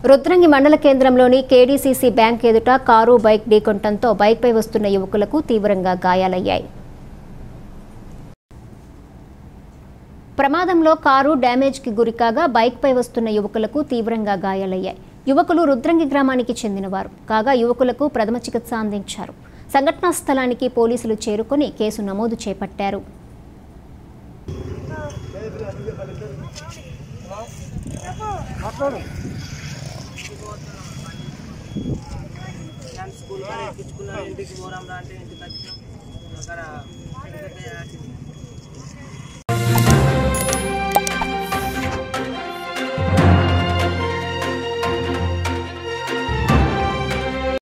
రుద్రంగి మండల కేంద్రంలోని KDCC bank ఎదుట కారు బైక్ ఢీకొనడంతో బైక్పై వస్తున్న యువకులకు తీవ్రంగా గాయాలయ్యాయి ప్రమాదంలో కారు డ్యామేజ్కి గురికాగా బైక్పై వస్తున్న యువకులకు తీవ్రంగా గాయాలయ్యాయి యువకులు రుద్రంగి గ్రామానికి చెందినవారు కాగా యువకులకు ప్రథమ చికిత్స అందించారు సంఘటనా స్థలానికి పోలీసులు చేరుకొని కేసు నమోదు చేపట్టారు స్కూల్ కాడ ఎక్కించుకున్నాం ఇంటికి పోరాం రా అంటే ఇంటికి వచ్చినాం అక్కడ ఎందుకంటే యాక్సిడెంట్